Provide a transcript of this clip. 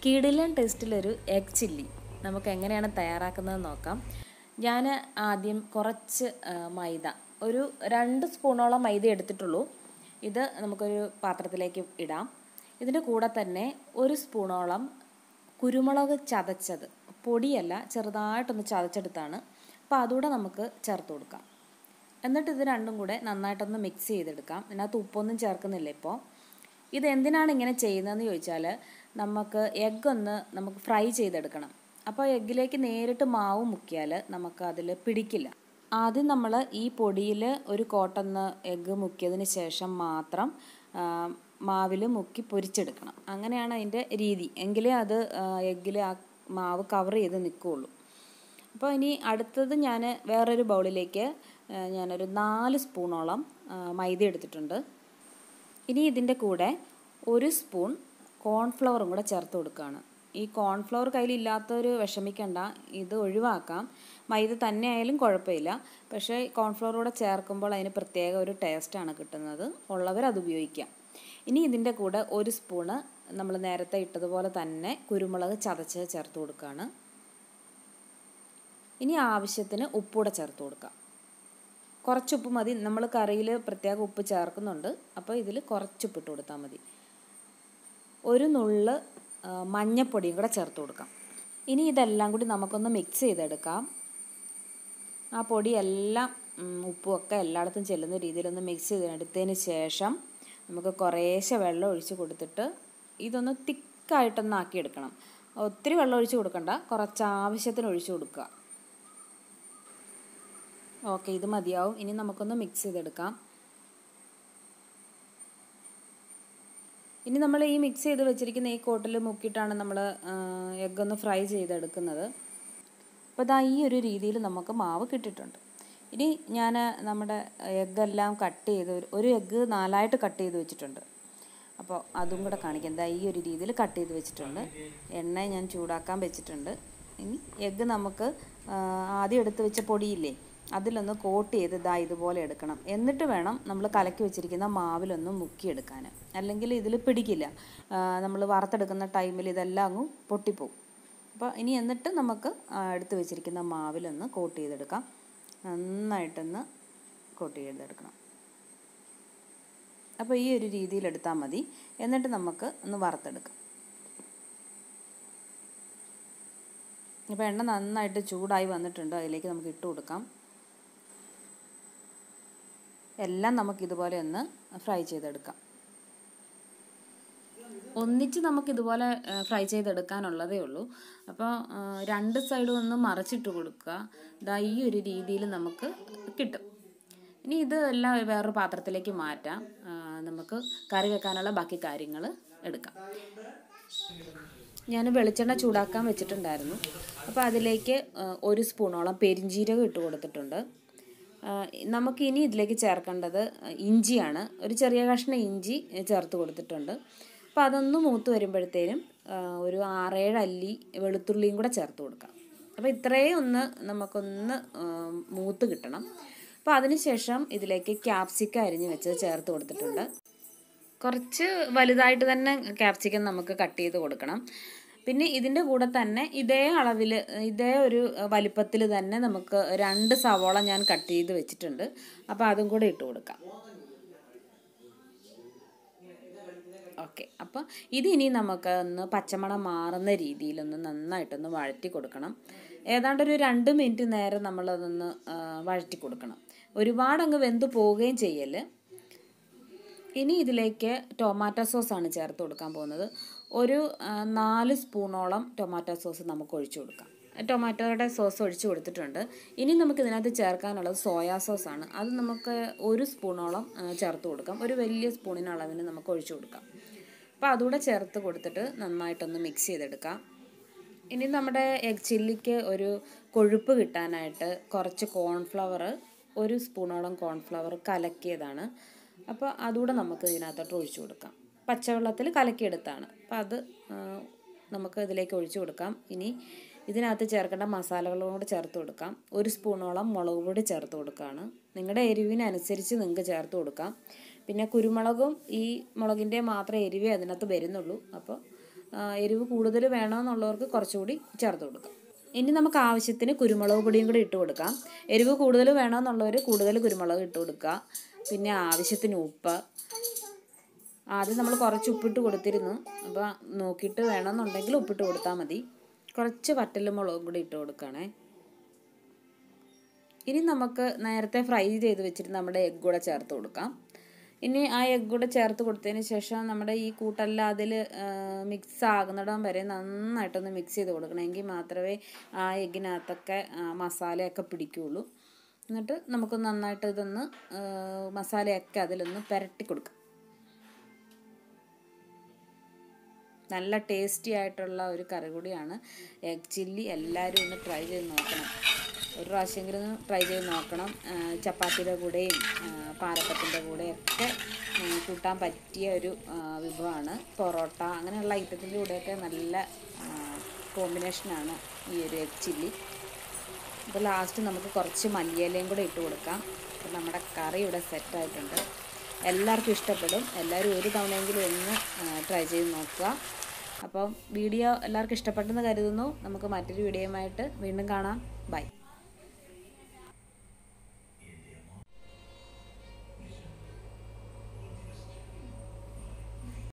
കിടിലൻ ടേസ്റ്റിലൊരു egg chilli നമുക്ക് എങ്ങനെയാണ് തയ്യാറാക്കുന്നത് നോക്കാം ഞാൻ ആദ്യം കുറച്ച് ആ, മൈദ ഒരു രണ്ട് സ്പൂണോളം മൈദ എടുത്തിട്ടുള്ളൂ ഇത് നമുക്കൊരു പാത്രത്തിലേക്ക് ഇടാം ഇതിൻ്റെ കൂടെ തന്നെ ഒരു സ്പൂണോളം കുരുമുളക് ചതച്ചത് പൊടിയല്ല ചെറുതായിട്ടൊന്ന് ചതച്ചെടുത്താണ് അപ്പോൾ അതുകൂടെ നമുക്ക് ചേർത്ത് കൊടുക്കാം എന്നിട്ട് ഇത് രണ്ടും കൂടെ നന്നായിട്ടൊന്ന് മിക്സ് ചെയ്തെടുക്കാം ഇതിനകത്ത് ഉപ്പൊന്നും ചേർക്കുന്നില്ല ഇപ്പോൾ ഇത് എന്തിനാണ് ഇങ്ങനെ ചെയ്യുന്നതെന്ന് ചോദിച്ചാൽ നമുക്ക് എഗ്ഗ് ഒന്ന് നമുക്ക് ഫ്രൈ ചെയ്തെടുക്കണം അപ്പോൾ എഗ്ഗിലേക്ക് നേരിട്ട് മാവ് മുക്കിയാൽ നമുക്ക് അതിൽ പിടിക്കില്ല ആദ്യം നമ്മൾ ഈ പൊടിയിൽ ഒരു കോട്ടന്ന് എഗ്ഗ് മുക്കിയതിന് ശേഷം മാത്രം മാവിൽ മുക്കി പൊരിച്ചെടുക്കണം അങ്ങനെയാണ് അതിൻ്റെ രീതി എങ്കിലേ അത് എഗ്ഗിൽ ആ മാവ് കവർ ചെയ്ത് നിൽക്കുകയുള്ളൂ അപ്പോൾ ഇനി അടുത്തത് ഞാൻ വേറൊരു ബൗളിലേക്ക് ആ, ഞാനൊരു നാല് സ്പൂണോളം ആ, മൈദ എടുത്തിട്ടുണ്ട് ഇനി ഇതിൻ്റെ കൂടെ ഒരു സ്പൂൺ കോൺഫ്ലവറും കൂടെ ചേർത്ത് കൊടുക്കുകയാണ് ഈ കോൺഫ്ലവർ കയ്യിലില്ലാത്തവർ വിഷമിക്കണ്ട ഇത് ഒഴിവാക്കാം മൈദ തന്നെ ആയാലും കുഴപ്പമില്ല പക്ഷേ കോൺഫ്ലവർ കൂടെ ചേർക്കുമ്പോൾ അതിന് പ്രത്യേക ഒരു ടേസ്റ്റാണ് കിട്ടുന്നത് ഉള്ളവർ അത് ഉപയോഗിക്കാം ഇനി ഇതിൻ്റെ കൂടെ ഒരു സ്പൂണ് നമ്മൾ നേരത്തെ ഇട്ടതുപോലെ തന്നെ കുരുമുളക് ചതച്ച് ചേർത്ത് കൊടുക്കുകയാണ് ഇനി ആവശ്യത്തിന് ഉപ്പൂടെ ചേർത്ത് കൊടുക്കാം കുറച്ച് ഉപ്പ് മതി നമ്മൾ കറിയിൽ പ്രത്യേക ഉപ്പ് ചേർക്കുന്നുണ്ട് അപ്പോൾ ഇതിൽ കുറച്ച് ഉപ്പിട്ട് കൊടുത്താൽ മതി ഒരു നുള്ള് ആ, മഞ്ഞപ്പൊടിയും കൂടെ ചേർത്ത് കൊടുക്കാം ഇനി ഇതെല്ലാം കൂടി നമുക്കൊന്ന് മിക്സ് ചെയ്തെടുക്കാം ആ പൊടിയെല്ലാം ഉം, ഉപ്പും ഒക്കെ എല്ലായിടത്തും ചെല്ലുന്ന രീതിയിലൊന്ന് മിക്സ് ചെയ്തെടുത്തതിന് ശേഷം നമുക്ക് കുറേശ്ശെ വെള്ളം ഒഴിച്ച് കൊടുത്തിട്ട് ഇതൊന്ന് തിക്കായിട്ടൊന്ന് ആക്കിയെടുക്കണം ഒത്തിരി വെള്ളം ഒഴിച്ച് കൊടുക്കണ്ട കുറച്ച് ആവശ്യത്തിന് ഒഴിച്ച് കൊടുക്കുക ഓക്കെ ഇത് മതിയാവും ഇനി നമുക്കൊന്ന് മിക്സ് ചെയ്തെടുക്കാം ഇനി നമ്മൾ ഈ മിക്സ് ചെയ്ത് വെച്ചിരിക്കുന്ന ഈ കോട്ടിൽ മുക്കിയിട്ടാണ് നമ്മൾ എഗ്ഗ് ഒന്ന് ഫ്രൈ ചെയ്തെടുക്കുന്നത് അപ്പോൾ ഇതാ ഈ ഒരു രീതിയിൽ നമുക്ക് മാവ് കിട്ടിയിട്ടുണ്ട് ഇനി ഞാൻ നമ്മുടെ എഗ്ഗെല്ലാം കട്ട് ചെയ്ത് ഒരു- ഒരു എഗ്ഗ് നാലായിട്ട് കട്ട് ചെയ്ത് വെച്ചിട്ടുണ്ട് അപ്പോൾ അതും കൂടെ കാണിക്കാം എന്താ ഈ ഒരു രീതിയിൽ കട്ട് ചെയ്ത് വെച്ചിട്ടുണ്ട് എണ്ണ ഞാൻ ചൂടാക്കാൻ വെച്ചിട്ടുണ്ട് ഇനി എഗ്ഗ് നമുക്ക് ആ, ആദ്യം എടുത്ത് വെച്ച പൊടിയില്ലേ അതിലൊന്ന് കോട്ട് ചെയ്ത് ഇതാ ഇതുപോലെ എടുക്കണം എന്നിട്ട് വേണം നമ്മൾ കലക്കി വെച്ചിരിക്കുന്ന മാവിലൊന്ന് മുക്കിയെടുക്കാൻ അല്ലെങ്കിൽ ഇതിൽ പിടിക്കില്ല നമ്മൾ വറുത്തെടുക്കുന്ന ടൈമിൽ ഇതെല്ലാം അങ്ങ് പൊട്ടിപ്പോവും അപ്പോൾ ഇനി എന്നിട്ട് നമുക്ക് ആ, എടുത്ത് വെച്ചിരിക്കുന്ന മാവിലൊന്ന് കോട്ട് ചെയ്തെടുക്കാം നന്നായിട്ടൊന്ന് കോട്ട് ചെയ്തെടുക്കണം അപ്പോൾ ഈ ഒരു രീതിയിൽ എടുത്താൽ മതി എന്നിട്ട് നമുക്ക് ഒന്ന് വറുത്തെടുക്കാം ഇപ്പോൾ എണ്ണ നന്നായിട്ട് ചൂടായി വന്നിട്ടുണ്ട് അതിലേക്ക് നമുക്ക് ഇട്ട് കൊടുക്കാം എല്ലാം നമുക്ക് ഇതുപോലെ ഒന്ന് ഫ്രൈ ചെയ്തെടുക്കാം ഒന്നിച്ച് നമുക്ക് ഇതുപോലെ ഫ്രൈ ചെയ്തെടുക്കാനുള്ളതേ ഉള്ളൂ അപ്പോൾ ആ, രണ്ട് സൈഡും ഒന്ന് മറിച്ചിട്ട് കൊടുക്കുക ഇതാ ഈ ഒരു രീതിയിൽ നമുക്ക് കിട്ടും ഇനി ഇത് എല്ലാം വേറൊരു പാത്രത്തിലേക്ക് മാറ്റാം ആ, നമുക്ക് കറി വെക്കാനുള്ള ബാക്കി കാര്യങ്ങൾ എടുക്കാം ഞാൻ വെളിച്ചെണ്ണ ചൂടാക്കാൻ വെച്ചിട്ടുണ്ടായിരുന്നു അപ്പോൾ അതിലേക്ക് ആ, ഒരു സ്പൂണോളം പെരിഞ്ജീരകം ഇട്ട് കൊടുത്തിട്ടുണ്ട് ആ, നമുക്ക് ഇനി ഇതിലേക്ക് ചേർക്കേണ്ടത് ഇഞ്ചിയാണ് ഒരു ചെറിയ കഷ്ണം ഇഞ്ചി ചേർത്ത് കൊടുത്തിട്ടുണ്ട് അപ്പോൾ അതൊന്ന് മൂത്ത് വരുമ്പോഴത്തേനും ആ, ഒരു ആറേഴ് അല്ലി വെളുത്തുള്ളിയും കൂടെ ചേർത്ത് കൊടുക്കാം അപ്പോൾ ഇത്രയും ഒന്ന് നമുക്കൊന്ന് ആ, മൂത്ത് കിട്ടണം അപ്പോൾ അതിനുശേഷം ഇതിലേക്ക് ക്യാപ്സിക്കം അരിഞ്ഞ് വെച്ചത് ചേർത്ത് കൊടുത്തിട്ടുണ്ട് കുറച്ച് വലുതായിട്ട് തന്നെ ക്യാപ്സിക്കം നമുക്ക് കട്ട് ചെയ്ത് കൊടുക്കണം പിന്നെ ഇതിൻ്റെ കൂടെ തന്നെ ഇതേ അളവിൽ ഇതേ ഒരു വലിപ്പത്തിൽ തന്നെ നമുക്ക് രണ്ട് സവോള ഞാൻ കട്ട് ചെയ്ത് വെച്ചിട്ടുണ്ട് അപ്പോൾ അതും കൂടെ ഇട്ട് കൊടുക്കാം ഓക്കെ അപ്പോൾ ഇതിനി നമുക്ക് ഒന്ന് പച്ചമണം മാറുന്ന രീതിയിലൊന്ന് നന്നായിട്ടൊന്ന് വഴറ്റി കൊടുക്കണം ഏതാണ്ട് ഒരു രണ്ട് മിനിറ്റ് നേരം നമ്മളതൊന്ന് ആ, വഴറ്റി കൊടുക്കണം ഒരുപാട് അങ്ങ് വെന്ത് പോവുകയും ചെയ്യല് ഇനി ഇതിലേക്ക് ടൊമാറ്റോ സോസാണ് ചേർത്ത് കൊടുക്കാൻ പോകുന്നത് ഒരു ആ, നാല് സ്പൂണോളം ടൊമാറ്റോ സോസ് നമുക്ക് ഒഴിച്ചു കൊടുക്കാം ടൊമാറ്റോയുടെ സോസ് ഒഴിച്ചു കൊടുത്തിട്ടുണ്ട് ഇനി നമുക്ക് ഇതിനകത്ത് ചേർക്കാനുള്ളത് സോയാ സോസാണ് അത് നമുക്ക് ഒരു സ്പൂണോളം ആ, ചേർത്ത് കൊടുക്കാം ഒരു വലിയ സ്പൂണിന് അളവിന് നമുക്ക് ഒഴിച്ചു കൊടുക്കാം അപ്പോൾ അതുകൂടെ ചേർത്ത് കൊടുത്തിട്ട് നന്നായിട്ടൊന്ന് മിക്സ് ചെയ്തെടുക്കാം ഇനി നമ്മുടെ എഗ് ചില്ലിക്ക് ഒരു കൊഴുപ്പ് കിട്ടാനായിട്ട് കുറച്ച് കോൺഫ്ലവർ ഒരു സ്പൂണോളം കോൺഫ്ലവർ കലക്കിയതാണ് അപ്പോൾ അതുകൂടെ നമുക്ക് ഇതിനകത്തോട്ട് ഒഴിച്ചു കൊടുക്കാം പച്ചവെള്ളത്തിൽ കലക്കിയെടുത്താണ് അപ്പോൾ അത് ആ, നമുക്ക് ഇതിലേക്ക് ഒഴിച്ചു കൊടുക്കാം ഇനി ഇതിനകത്ത് ചേർക്കേണ്ട മസാലകളും കൂടെ ചേർത്ത് കൊടുക്കാം ഒരു സ്പൂണോളം മുളക് പൊടി ചേർത്ത് കൊടുക്കുകയാണ് നിങ്ങളുടെ എരിവിനനുസരിച്ച് നിങ്ങൾക്ക് ചേർത്ത് കൊടുക്കാം പിന്നെ കുരുമുളകും ഈ മുളകിൻ്റെ മാത്രമേ എരിവേ അതിനകത്ത് വരുന്നുള്ളൂ അപ്പോൾ ആ, എരിവ് കൂടുതൽ വേണമെന്നുള്ളവർക്ക് കുറച്ചുകൂടി ചേർത്ത് കൊടുക്കാം ഇനി നമുക്ക് ആവശ്യത്തിന് കുരുമുളക് പൊടിയും കൂടി ഇട്ട് കൊടുക്കാം എരിവ് കൂടുതൽ വേണമെന്നുള്ളവർ കൂടുതൽ കുരുമുളക് ഇട്ട് കൊടുക്കുക പിന്നെ ആവശ്യത്തിന് ഉപ്പ് ആദ്യം നമ്മൾ കുറച്ച് ഉപ്പിട്ട് കൊടുത്തിരുന്നു അപ്പോൾ നോക്കിയിട്ട് വേണമെന്നുണ്ടെങ്കിൽ ഉപ്പിട്ട് കൊടുത്താൽ മതി കുറച്ച് വറ്റലും മുളകും കൂടി ഇട്ട് കൊടുക്കണേ ഇനി നമുക്ക് നേരത്തെ ഫ്രൈ ചെയ്ത് വെച്ചിട്ട് നമ്മുടെ എഗ്ഗ് കൂടെ ചേർത്ത് കൊടുക്കാം ഇനി ആ എഗ്ഗ് കൂടെ ചേർത്ത് കൊടുത്തതിന് ശേഷം നമ്മുടെ ഈ കൂട്ടെല്ലാം അതിൽ മിക്സ് ആകുന്നിടം വരെ നന്നായിട്ടൊന്ന് മിക്സ് ചെയ്ത് കൊടുക്കണം എങ്കിൽ മാത്രമേ ആ എഗ്ഗിനകത്തൊക്കെ ആ, മസാലയൊക്കെ പിടിക്കുകയുള്ളൂ എന്നിട്ട് നമുക്ക് നന്നായിട്ട് ഇതൊന്ന് ആ, മസാലയൊക്കെ അതിലൊന്ന് പുരട്ടി കൊടുക്കാം നല്ല ടേസ്റ്റി ആയിട്ടുള്ള ഒരു കറി കൂടിയാണ് എഗ് ചില്ലി എല്ലാവരും ഒന്ന് ട്രൈ ചെയ്ത് നോക്കണം ഒരു പ്രാവശ്യമെങ്കിലും ഒന്ന് ട്രൈ ചെയ്ത് നോക്കണം ആ, ചപ്പാത്തിയുടെ കൂടെയും ആ, പാലപ്പത്തിൻ്റെ കൂടെയൊക്കെ ആ, കൂട്ടാൻ പറ്റിയ ഒരു ആ, വിഭവമാണ് പൊറോട്ട അങ്ങനെയുള്ള ഐറ്റത്തിൻ്റെ കൂടെയൊക്കെ നല്ല കോമ്പിനേഷനാണ് ഈ ഒരു എഗ് ചില്ലി അപ്പോൾ ലാസ്റ്റ് നമുക്ക് കുറച്ച് മല്ലിയിലയും കൂടെ ഇട്ട് കൊടുക്കാം അപ്പോൾ നമ്മുടെ കറി ഇവിടെ സെറ്റായിട്ടുണ്ട് എല്ലാവർക്കും ഇഷ്ടപ്പെടും എല്ലാവരും ഒരു തവണയെങ്കിലും ഒന്ന് ട്രൈ ചെയ്ത് നോക്കുക അപ്പം വീഡിയോ എല്ലാവർക്കും ഇഷ്ടപ്പെട്ടെന്ന് കരുതുന്നു നമുക്ക് മറ്റൊരു വീഡിയോയുമായിട്ട് വീണ്ടും കാണാം ബൈ